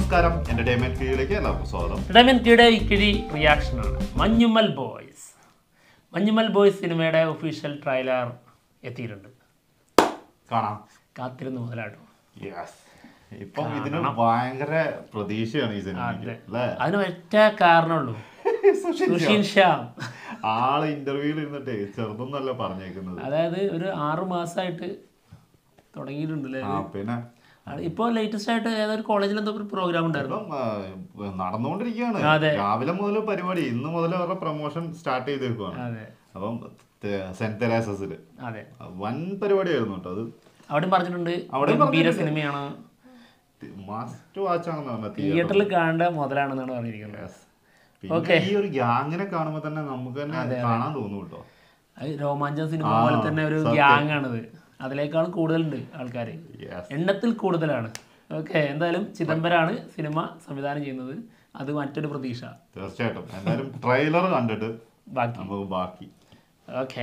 നമസ്കാരം എന്റർടൈൻമെന്റ് ഫീൽഡിലേക്ക് എല്ലാവർക്കും സ്വാഗതം ഇടമെൻറ്റിയുടെ ഇക്കിഴി റിയാക്ഷനാണ് മഞ്ഞുമൽ ബോയ്സ് മഞ്ഞുമൽ ബോയ്സ് സിനിമയുടെ ഒഫീഷ്യൽ ട്രailer എത്തിയിട്ടുണ്ട് കാണാം കാത്തിരുന്ന് മുതലാട്ടോ യെസ് ഇപ്പം ഇതിന് ഭയങ്കര പ്രതീക്ഷയാണ് ഈ സിനിമയ്ക്ക് അതെ. അല്ലേ അതിന് ഒറ്റ കാരണമുള്ളൂ സുഷിൻ സുഷീൻ ശ്യാം ആള് ഇന്റർവ്യൂവിൽ ഇരുന്നിട്ടേ ചെറുതൊന്നല്ല പറഞ്ഞേക്കുന്നത് അതായത് ഒരു ആറു മാസമായിട്ട് തുടങ്ങിയിട്ടുണ്ടല്ലേ ആ പിന്നെ ഇപ്പോൾ ലേറ്റസ്റ്റ് ആയിട്ട് ഏതൊരു കോളേജിൽ എന്തോ ഒരു പ്രോഗ്രാം ഉണ്ടായിരുന്നു ഇപ്പം ആ, നടന്നുകൊണ്ടിരിക്കുകയാണ് അതെ. രാവിലെ മുതൽ പരിപാടി ഇന്ന് മുതൽ അവരുടെ പ്രൊമോഷൻ സ്റ്റാർട്ട് ചെയ്തേക്കുവാണ് അതെ അപ്പം തെ- സെന്റ് തെരേസസില് അതെ വൻ പരിപാടിയായിരുന്നു കേട്ടോ അത് അവിടെ പറഞ്ഞിട്ടുണ്ട് അവിടെയും ഗംഭീര പറഞ്ഞിട്ടുണ്ട്. സിനിമയാണ് മസ്റ്റ് വാച്ച് ആണെന്ന് പറഞ്ഞത് തിയേറ്ററിൽ കാണേണ്ട മുതലാണെന്നാണ് പറഞ്ഞിരിക്കുന്നത് പിന്നെ Okay. ഈ ഒരു ഗ്യാങ്ങിനെ കാണുമ്പോ തന്നെ നമുക്ക് തന്നെ കാണാൻ തോന്നും കേട്ടോ അത് രോമാഞ്ചം സിനിമ ആ, പോലെ തന്നെ ഒരു സത്യം. ഗ്യാങ് ആണിത് അതിനേക്കാളും കൂടുതലുണ്ട് ആൾക്കാർ Yes. എണ്ണത്തിൽ കൂടുതലാണ് ഓക്കെ എന്തായാലും ചിദംബരാണ് സിനിമ സംവിധാനം ചെയ്യുന്നത് അത് മറ്റൊരു പ്രതീക്ഷ തീർച്ചയായിട്ടും എന്തായാലും ട്രെയിലർ കണ്ടിട്ട് ബാക്കി നമുക്ക് ബാക്കി ഓക്കെ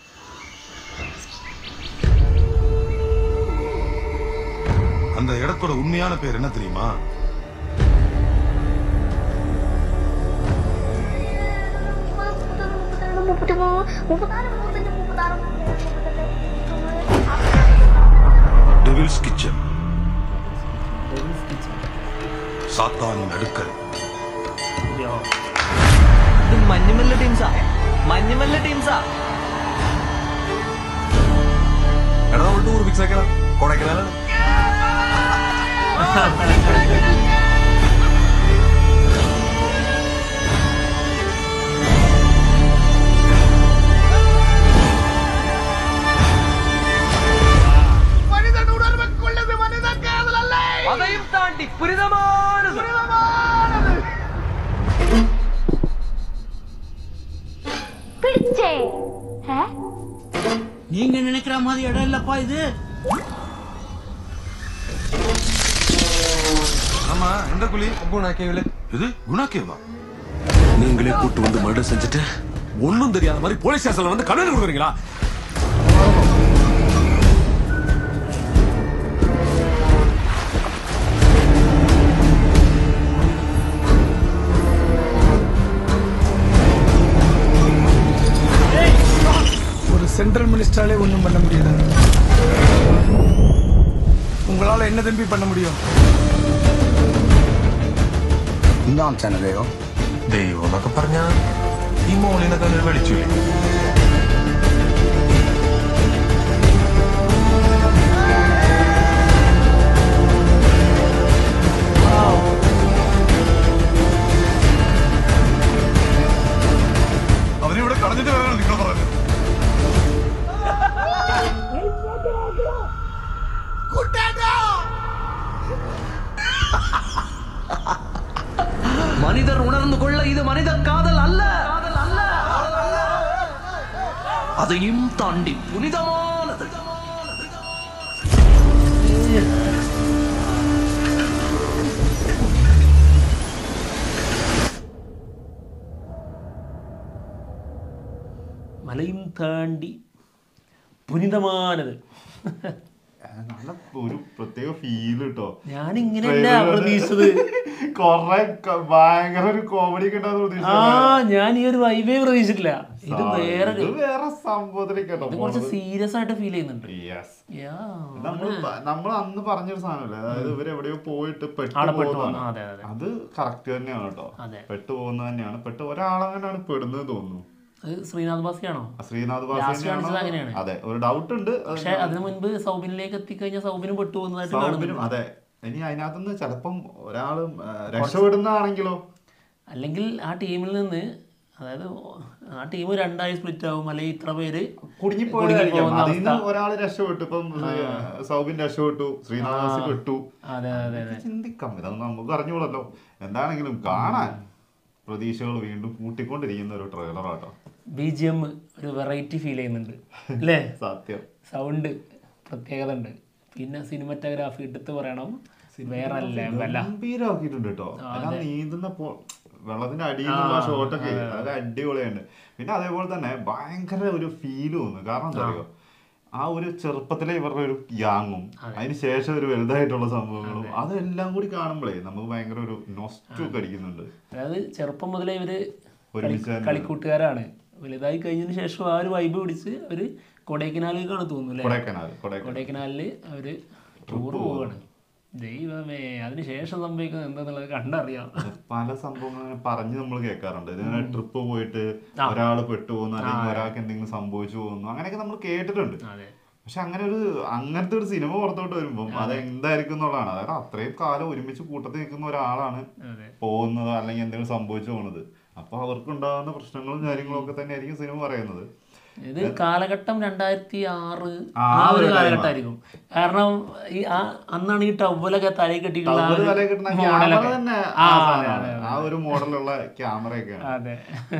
அந்த இடத்தோட உண்மையான பேர் என்ன தெரியுமா டெவில்ஸ் கிச்சன் சாத்தானின் அடுக்கல் ഇത് മഞ്ഞുമല്ല ടീംസാ മഞ്ഞുമല്ല ടീംസാ എടാ നമ്മൾ ടൂർ ഫിക്സ് ആക്കണം കൊടൈക്കനാലാണ് അതെയും താണ്ടി പുരിതമാനത് பிடிச்சே ஆ? நீங்க நினைக்கிற மாதிரி இடம் இல்லப்பா இது ஆமா எந்த குழி குணா கேவல இது குணா கேவா நீங்களே கூட்டு வந்து மர்டர் செஞ்சுட்டு ஒண்ணும் தெரியாத மாதிரி போலீஸ் ஸ்டேஷன்ல வந்து கடன் கொடுக்குறீங்களா ஒரு சென்ட்ரல் மினிஸ்டராலே ஒன்றும் பண்ண முடியல உங்களால என்ன தம்பி பண்ண முடியும் എന്താണ് ചനതയോ ദൈവം എന്നൊക്കെ പറഞ്ഞ ഈ മോളിനൊക്കെ ഒരു വെളിച്ചില്ലേ അവരിവിടെ കളഞ്ഞിട്ട് വരാനാണ് നിങ്ങൾ പറഞ്ഞത് മനിതർ ഉണർന്നു കൊള്ള ഇത് മനിത കാതൽ അല്ല അതെയും താണ്ടി പുനിതമാനത് മലയും താണ്ടി പുനിതമാനത് ആ, നല്ല ഒരു പ്രത്യേക ഫീൽ കേട്ടോ ഞാനിങ്ങനെയല്ല പ്രതീക്ഷിച്ചത് കൊറേ ക- ഭയങ്കര ഒരു കോമഡി ഒക്കെ ഉണ്ടാകുന്ന ആ പ്രതീക്ഷ ഞാൻ ഈ ഒരു വൈബേ പ്രതീക്ഷിച്ചില്ല ഇത് വേറെ ഇത് വേറെ സംഭവത്തിലേക്ക് കേട്ടോ ഇത് കുറച്ച് സീരിയസ് ആയിട്ട് ഫീൽ ചെയ്യുന്നുണ്ട് യെസ് Yeah. നമ്മൾ നമ്മൾ അന്ന് പറഞ്ഞൊരു സാധനമല്ലേ അതായത് ഇവർ എവിടെയോ പോയിട്ട് പെട്ടു ആടെ പെട്ടു പോകുന്നതാണ് പോകുന്നു. അതെ, അതെ. അത് കറക്റ്റ് തന്നെയാണ് കേട്ടോ അതെ. പെട്ടു പോകുന്നത് തന്നെയാണ് പെട്ട് ഒരാളങ്ങനെയാണ് പെടുന്നത് തോന്നുന്നു അത് ശ്രീനാഥ് ബാസിയാണോ ആ ശ്രീനാഥ് Last ബാസി കാണിച്ചത് അങ്ങനെയാണ്. അതെ ഒരു ഡൗട്ട് ഉണ്ട് അത് പക്ഷെ അതിനു മുൻപ് സൗബിനിലേക്ക് എത്തിക്കഴിഞ്ഞാൽ സൗബിനും പെട്ടു പോകുന്നതായിട്ട് സൗബിനും കാണുന്നുണ്ട് അതെ ഇനി അതിനകത്തുനിന്ന് ചിലപ്പം ഒരാള് ആ, രക്ഷപ്പെടുന്നതാണെങ്കിലോ അല്ലെങ്കിൽ ആ ടീമിൽ നിന്ന് അതായത് ആ ടീം രണ്ടായി സ്പ്ലിറ്റ് ആവും അല്ലെങ്കിൽ ഇത്ര പേര് കുടുങ്ങിപ്പോയതായിരിക്കാം കുടുങ്ങിപ്പോകുന്ന അതിൽ നിന്ന് അവസ്ഥ. ഒരാള് രക്ഷപ്പെട്ടു ഇപ്പം സൗബിൻ രക്ഷപ്പെട്ടു ശ്രീനാഥ് ബാസി പെട്ടു അതെ അതെ അതെ ചിന്തിക്കാം ഇതൊന്നും നമുക്ക് അറിഞ്ഞൂടല്ലോ എന്താണെങ്കിലും കാണാൻ പ്രതീക്ഷകൾ വീണ്ടും കൂട്ടിക്കൊണ്ടിരിക്കുന്ന ഒരു ട്രെയിലറാട്ടോ ബി ജി എം ഒരു വെറൈറ്റി ഫീൽ ചെയ്യുന്നുണ്ട് അല്ലേ സത്യം സൗണ്ട് പ്രത്യേകത ഉണ്ട് പിന്നെ സിനിമറ്റോഗ്രാഫി എടുത്ത് പറയണം വേറെ ലെവല ഗംഭീരമാക്കിയിട്ടുണ്ട് കേട്ടോ അല്ല നീന്തുന്ന പോ വെള്ളത്തിന്റെ അടിയിൽ നിന്നുള്ള ഷോട്ടൊക്കെ അത് അടിപൊളിയുണ്ട് പിന്നെ അതേപോലെ തന്നെ ഭയങ്കര ഒരു ഫീൽ തോന്നുന്നു കാരണം എന്താ അറിയോ ആ ഒരു ചെറുപ്പത്തിലെ ഇവരുടെ ഒരു ഗ്യാങ്ങും അതിന് ശേഷം ഒരു വലുതായിട്ടുള്ള സംഭവങ്ങളും അതെല്ലാം കൂടി കാണുമ്പോഴേ നമുക്ക് ഭയങ്കര ഒരു നൊസ്റ്റു അടിക്കുന്നുണ്ട് അതായത് ചെറുപ്പം മുതലേ ഇവര് ഒരുമിച്ച് തന്നെ. കളിക്കൂട്ടുകാരാണ് വലുതായി കഴിഞ്ഞതിന് ശേഷം ആ ഒരു വൈബ് പിടിച്ച് അവര് കൊടൈക്കനാലിലേക്കാണ് തോന്നുന്നു അല്ലേ കൊടൈക്കനാൽ കൊടൈക്കനാൽ കൊടൈക്കനാലില് അവര് ടൂർ പോവാണ് ദൈവമേ അതിന് ശേഷം സംഭവിക്കുന്നത് എന്താന്നുള്ളത് കണ്ടറിയാം പല സംഭവങ്ങളും ഇങ്ങനെ പറഞ്ഞ് നമ്മൾ കേൾക്കാറുണ്ട് ഇതിങ്ങനെ ട്രിപ്പ് പോയിട്ട് ഒരാൾ പെട്ടുപോകുന്നു അല്ലെങ്കിൽ ഒരാൾക്ക് എന്തെങ്കിലും സംഭവിച്ചു പോകുന്നു അങ്ങനെയൊക്കെ നമ്മൾ കേട്ടിട്ടുണ്ട് അതെ പക്ഷെ അങ്ങനെ ഒരു അങ്ങനത്തെ ഒരു സിനിമ പുറത്തോട്ട് വരുമ്പോൾ അത് എന്തായിരിക്കും എന്നുള്ളതാണ് അതായത് അത്രയും കാലം ഒരുമിച്ച് കൂട്ടത്തിൽ നിൽക്കുന്ന ഒരാളാണ് അതെ പോകുന്നത് അല്ലെങ്കിൽ എന്തെങ്കിലും സംഭവിച്ചു പോകുന്നത് അപ്പൊ അവർക്കുണ്ടാകുന്ന പ്രശ്നങ്ങളും കാര്യങ്ങളും ഒക്കെ തന്നെ ആയിരിക്കും സിനിമ പറയുന്നത് ഇത് കാലഘട്ടം രണ്ടായിരത്തി ആറ് ആ ആ ഒരു ഒരു time ആ. കാലഘട്ടമായിരിക്കും കാരണം ഈ ആ അന്നാണ് ഈ ടവലൊക്കെ തലയിൽ കെട്ടിയിട്ടുള്ള ആ ടവല് ഒരു തലയിൽ കിട്ടുന്ന ക്യാമറ മോഡലൊക്കെ. തന്നെ ആ, ആ അതെ, സാധനമാണ്. അതെ, ആ ഒരു മോഡലുള്ള ക്യാമറയൊക്കെയാണ് അതെ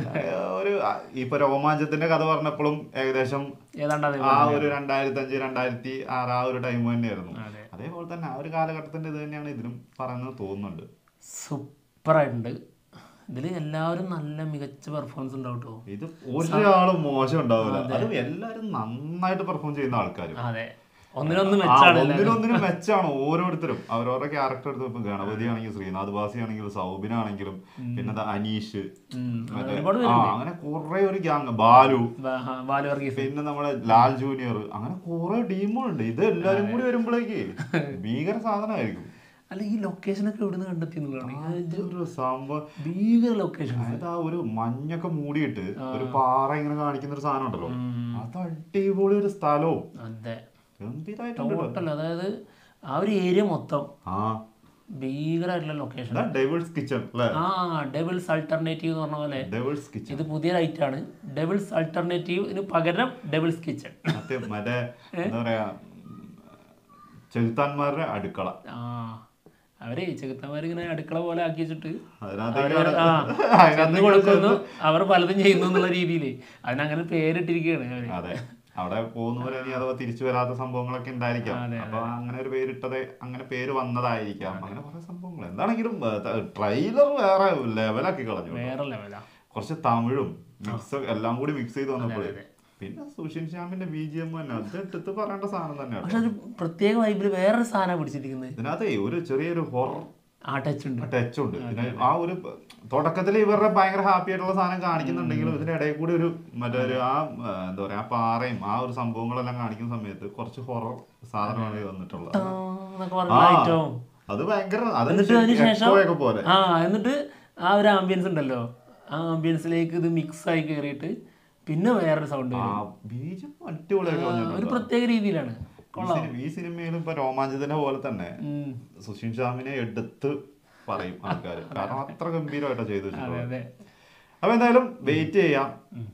ഒരു ഇപ്പൊ രോമാഞ്ചത്തിന്റെ കഥ പറഞ്ഞപ്പോഴും ഏകദേശം ഏതാണ്ട് അതേ ആ ഒരു രണ്ടായിരത്തി അഞ്ച് രണ്ടായിരത്തി ആറ് ആ ഒരു ടൈം തന്നെയായിരുന്നു അതെ. അതേപോലെ തന്നെ ആ ഒരു കാലഘട്ടത്തിന്റെ ഇത് തന്നെയാണ് ഇതിലും പറയുന്നത് തോന്നുന്നുണ്ട് സൂപ്പറായിട്ടുണ്ട് ഇതിൽ എല്ലാവരും നല്ല മികച്ച പെർഫോമൻസ് ഉണ്ടാവും കേട്ടോ ഇത് ഒരാളും മോശം ഉണ്ടാവില്ല അത് എല്ലാരും നന്നായിട്ട് പെർഫോം ചെയ്യുന്ന ആൾക്കാരും അതെ ഒന്നിനൊന്ന് ആ, മെച്ചാണ് എല്ലാവരും. ഒന്നിനൊന്നിനും മെച്ചാണ് ഓരോരുത്തരും അവരവരുടെ ക്യാരക്ടർ എടുത്ത് ഇപ്പൊ ഗണപതി ആണെങ്കിലും ശ്രീനാഥ് ബാസി ആണെങ്കിലും സൗബിനാണെങ്കിലും പിന്നെ ദാ അനീഷ് ഉം. മറ്റേ- ഒരുപാട് ആ അങ്ങനെ കുറെ ഒരു ഗ്യാങ് ബാലു ബാ- ആ, ബാലു വർഗീസ് പിന്നെ നമ്മുടെ ലാൽ ജൂനിയർ അങ്ങനെ കുറെ ടീമുകളുണ്ട് ഇത് എല്ലാരും കൂടി വരുമ്പോഴേക്ക് ഭീകര സാധനമായിരിക്കും അല്ല ഈ ലൊക്കേഷനൊക്കെ എവിടുന്ന് കണ്ടെത്തി എന്നുള്ളതാണ് ഇത് ഒരു സംഭവം ഭീകര ലൊക്കേഷൻ അതായത് ആ ഒരു മഞ്ഞൊക്കെ മൂടിയിട്ട് ഒരു പാറ ഇങ്ങനെ കാണിക്കുന്ന ഒരു സാധനം ഉണ്ടല്ലോ അത് അടിപൊളി ഒരു സ്ഥലവും അതെ ഗംഭീരായിട്ടുണ്ട് കേട്ടോ. ടോട്ടൽ അതായത് ആ ഒരു ഏരിയ മൊത്തം ആ ഭീകരമായിട്ടുള്ള ലൊക്കേഷൻ ഇതാ ഡെവിൾസ് കിച്ചൺ അല്ലേ ആ ഡെവിൾസ് അൾട്ടർനേറ്റീവ് എന്ന് പറഞ്ഞ പോലെ ഡെവിൾസ് കിച്ചൺ ഇത് പുതിയ ലൈറ്റ് ആണ് ഡെവിൾസ് അൾട്ടർനേറ്റീവിന് പകരം ഡെവിൾസ് കിച്ചൺ സത്യം മറ്റേ എന്താ പറയാ ചെലുത്താന്മാരുടെ അടുക്കള ആ അവരെ ചെകുത്തന്മാരിങ്ങനെ അടുക്കള പോലെ ആക്കി വെച്ചിട്ട് അതിനകത്ത് അവര് ഇങ്ങനെ- ആ, അതിനകത്ത് ചെന്ന് കൊടുക്കുന്നു അവർ പലതും ചെയ്യുന്നു എന്നുള്ള രീതിയിൽ അതിനങ്ങനെ പേരിട്ടിരിക്കുകയാണ് അവര് അതെ അവിടെ പോകുന്നവരെ ഇനി അഥവാ തിരിച്ചു വരാത്ത സംഭവങ്ങളൊക്കെ ഉണ്ടായിരിക്കാം അതെ, അപ്പൊ അങ്ങനെ ഒരു പേരിട്ടത് അങ്ങനെ പേര് വന്നതായിരിക്കാം അങ്ങനെ കുറെ സംഭവങ്ങൾ എന്താണെങ്കിലും ട്രെയിലർ വേറെ ലെവലാക്കി കളഞ്ഞു കേട്ടോ. വേറെ ലെവലാ കുറച്ച് തമിഴും മിക്സ് എല്ലാം കൂടി മിക്സ് ചെയ്ത് വന്നപ്പോഴേ പിന്നെ സുഷിൻ ശ്യാമിന്റെ ബി ജി എം തന്നെ അത് എടുത്ത് പറയേണ്ട സാധനം തന്നെയാണ് പക്ഷെ ഒരു പ്രത്യേക വൈബിൽ വേറൊരു സാധനം പിടിച്ചിരിക്കുന്നത് ഇതിനകത്ത് ഒരു ചെറിയൊരു ഹൊറർ ആ ടച്ച് ഉണ്ട് ടച്ച് ഉണ്ട് ഇതിന് ആ ഒരു തുടക്കത്തിൽ ഇവരുടെ ഭയങ്കര ഹാപ്പി ആയിട്ടുള്ള സാധനം കാണിക്കുന്നുണ്ടെങ്കിലും ഇതിന്റെ ഇടയിൽ കൂടി ഒരു മറ്റേ ഒരു ആ ആ, എന്താ പറയാ ആ പാറയും ആ ഒരു സംഭവങ്ങളെല്ലാം കാണിക്കുന്ന സമയത്ത് കുറച്ച് ഹൊറർ സാധനമാണ് ഇത് വന്നിട്ടുള്ളത് ആ, എന്നൊക്കെ പറഞ്ഞ ആ, ഐറ്റവും അത് ഭയങ്കര അത് എന്നിട്ട് അതിന് ശേഷം echo ഒക്കെ പോലെ ആ എന്നിട്ട് ആ ഒരു ആംബിയൻസ് ഉണ്ടല്ലോ ആ ആംബിയൻസിലേക്ക് ഇത് മിക്സ് ആയി കയറിയിട്ട് പിന്നെ വേറൊരു സൗണ്ട് ആ ബീജം അടിപൊളിയാക്കി ഒരു വന്നിട്ടുണ്ട് പ്രത്യേക രീതിയിലാണ് ഈ സിനിമ- ഈ സിനിമയിലും ഇപ്പൊ രോമാഞ്ചത്തിന്റെ പോലെ തന്നെ ഉം. സുഷിൻ ശ്യാമിനെ എടുത്ത് പറയും ആൾക്കാർ കാരണം അത്ര ഗംഭീരമായിട്ടാണ് ചെയ്തു അതെ വെച്ചിട്ടുള്ളത് അതെ അപ്പൊ എന്തായാലും വെയിറ്റ് ചെയ്യാം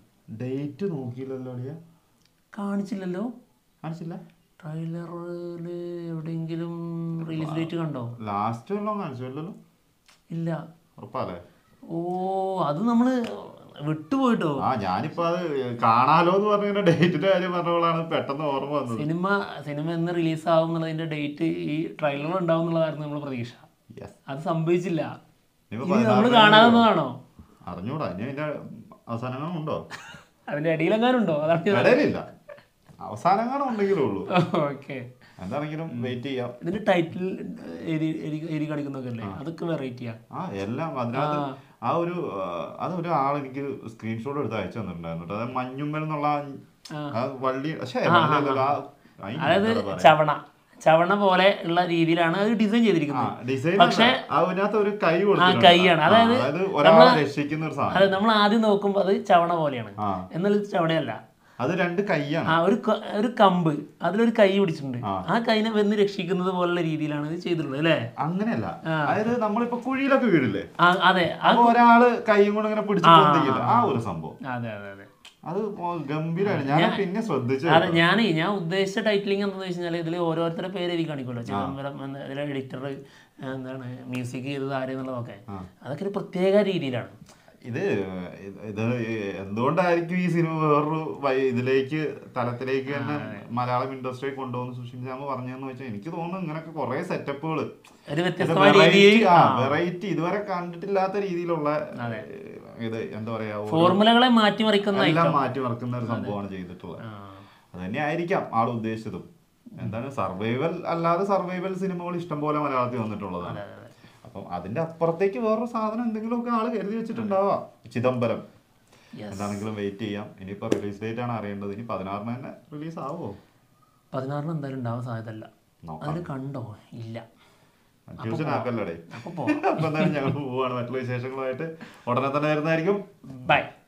ഡേറ്റ് നോക്കിയില്ലല്ലോ അളിയ കാണിച്ചില്ലല്ലോ കാണിച്ചില്ല ട്രെയിലറിൽ എവിടെയെങ്കിലും റിലീസ് ഡേറ്റ് കണ്ടോ ലാസ്റ്റ് വല്ലതും കാണിച്ചില്ലല്ലോ ഇല്ല ഉറപ്പല്ലേ ഓ അത് നമ്മള് വിട്ടുപോയിട്ടോ ആ ഞാനിപ്പോ അത് കാണാലോ എന്ന് പറഞ്ഞ ഡേറ്റിന്റെ കാര്യം പറഞ്ഞപ്പോഴാണ് പെട്ടെന്ന് ഓർമ്മ വന്നത് സിനിമ സിനിമ എന്ന് റിലീസ് ആവും എന്നുള്ളതിന്റെ ഡേറ്റ് ഈ ട്രെയിലർ ഉണ്ടാവും എന്നുള്ളതായിരുന്നു നമ്മൾ പ്രതീക്ഷ യെസ് അത് സംഭവിച്ചില്ല ഇനിയിപ്പോ ഇനി നമ്മൾ പതിനാറിന് കാണാവുന്നതാണോ അറിഞ്ഞൂടാ ഇനി അതിന്റെ അവസാനങ്ങളുണ്ടോ അതിന്റെ ഇടയിലെങ്ങാനുണ്ടോ അതാണ് ഞാൻ- ഇടയിലില്ല അവസാനങ്ങളും ഉണ്ടെങ്കിലേ ഉള്ളൂ ഓക്കെ എന്താണെങ്കിലും വെയിറ്റ് ചെയ്യാം ഇതിന്റെ ടൈറ്റിൽ എരി എരി- എരി കാണിക്കുന്നൊക്കെ അല്ലേ അതൊക്കെ വെറൈറ്റിയാ ആ എല്ലാം അതിനകത്ത് ആ ഒരു ആ, അത് ഒരു ആൾ എനിക്ക് സ്ക്രീൻഷോട്ട് എടുത്ത് അയച്ചു തന്നിട്ടുണ്ടായിരുന്നു കേട്ടോ. അത് മഞ്ഞുമ്മൽ എന്നുള്ള ആ- ആ വള്ളി പക്ഷേ വള്ളിയല്ലല്ലോ, ആ അതിന് അതായത് എന്താ പറയാ? ചവണ ചവണ പോലെ ഉള്ള രീതിയിലാണ് അത് ഡിസൈൻ ആ, ചെയ്തിരിക്കുന്നത് ഡിസൈൻ പക്ഷേ അല്ല. അതിനകത്ത് ഒരു കൈ ആ കൊടുത്തിട്ടുണ്ട്. കൈയാണ് ആ, അതായത് അതായത് ഒരാളെ നമ്മള് രക്ഷിക്കുന്ന ഒരു അത് സാധനം നമ്മൾ ആദ്യം നോക്കുമ്പോൾ അത് ചവണ പോലെയാണ് ആ എന്നാൽ ഇത് ചവണയല്ല അത് രണ്ട് കൈയാണ് ആ ഒരു ക- ഒരു കമ്പ് അതിലൊരു കൈ പിടിച്ചിട്ടുണ്ട് ആ. ആ കൈനെ വന്ന് രക്ഷിക്കുന്നത് പോലുള്ള രീതിയിലാണ് ഇത് ചെയ്തിട്ടുള്ളത് അല്ലേ അങ്ങനെയല്ല അതായത് നമ്മളിപ്പോ കുഴിയിലൊക്കെ വീടില്ലേ ആ അതെ ആ- അപ്പൊ ഒരാള് കൈയും കൊണ്ട് ഇങ്ങനെ പിടിച്ചു പൊന്തിക്കില്ല ആ ഒരു സംഭവം അതെ അതെ അതെ അത് ഗംഭീരമാണ് ഞാൻ പിന്നെ ശ്രദ്ധിച്ചു അതെ ഞാനേ ഞാൻ ഉദ്ദേശിച്ച ടൈറ്റിലിംഗ് എന്താണെന്ന് വെച്ച് കഴിഞ്ഞാൽ ഇതിൽ ഓരോരുത്തരുടെ പേര് എഴുതി കാണിക്കുമല്ലോ ചിദംബരം എന്ന ഇതിലെ എഡിറ്റർ എന്താണ് മ്യൂസിക് ചെയ്തത് ആരെന്നുള്ളതൊക്കെ അതൊക്കെ ഒരു പ്രത്യേക രീതിയിലാണ് ഇത് ഇത് ഇത് എന്തുകൊണ്ടായിരിക്കും ഈ സിനിമ വേറൊരു വഴി- ഇതിലേക്ക് തലത്തിലേക്ക് തന്നെ മലയാളം ഇൻഡസ്ട്രി കൊണ്ടുപോകുന്ന സുഷിൻ ശ്യാമ് പറഞ്ഞതെന്ന് വെച്ചാൽ എനിക്ക് തോന്നുന്നു ഇങ്ങനൊക്കെ കുറെ സെറ്റപ്പുകൾ ഒരു വ്യത്യസ്തമായ രീതിയിൽ വെറൈറ്റി ഇതുവരെ കണ്ടിട്ടില്ലാത്ത രീതിയിലുള്ള ഇത് എന്താ പറയാ ഓരോ- ഫോർമുലകളെ മാറ്റിമറിക്കുന്ന എല്ലാം ഐറ്റം മാറ്റി മറക്കുന്ന ഒരു സംഭവമാണ് ചെയ്തിട്ടുള്ളത് അത് തന്നെ ആയിരിക്കാം ആൾ ഉദ്ദേശിച്ചതും എന്താണ് സർവൈവൽ അല്ലാതെ സർവൈവൽ സിനിമകൾ ഇഷ്ടംപോലെ മലയാളത്തിൽ വന്നിട്ടുള്ളതാണ് അപ്പം അതിന്റെ അപ്പുറത്തേക്ക് വേറൊരു സാധനം എന്തെങ്കിലുമൊക്കെ ആള് കരുതി വെച്ചിട്ടുണ്ടാവാം ചിദംബരം Yes. എന്താണെങ്കിലും വെയിറ്റ് ചെയ്യാം ഇനിയിപ്പോ റിലീസ് ഡേറ്റ് ആണ് അറിയേണ്ടത് ഇനി പതിനാറിന് തന്നെ റിലീസ് ആവോ പതിനാറിന് എന്തായാലും ഉണ്ടാവാൻ സാധ്യതയല്ല നോക്കാം. അതിൽ കണ്ടോ ഇല്ല കൺഫ്യൂഷൻ ആക്കല്ലടേ അപ്പൊ പോവാം അപ്പൊ എന്തായാലും ഞങ്ങൾ പോവാണ് മറ്റുള്ള വിശേഷങ്ങളുമായിട്ട് ഉടനെ തന്നെ വരുന്നതായിരിക്കും ബൈ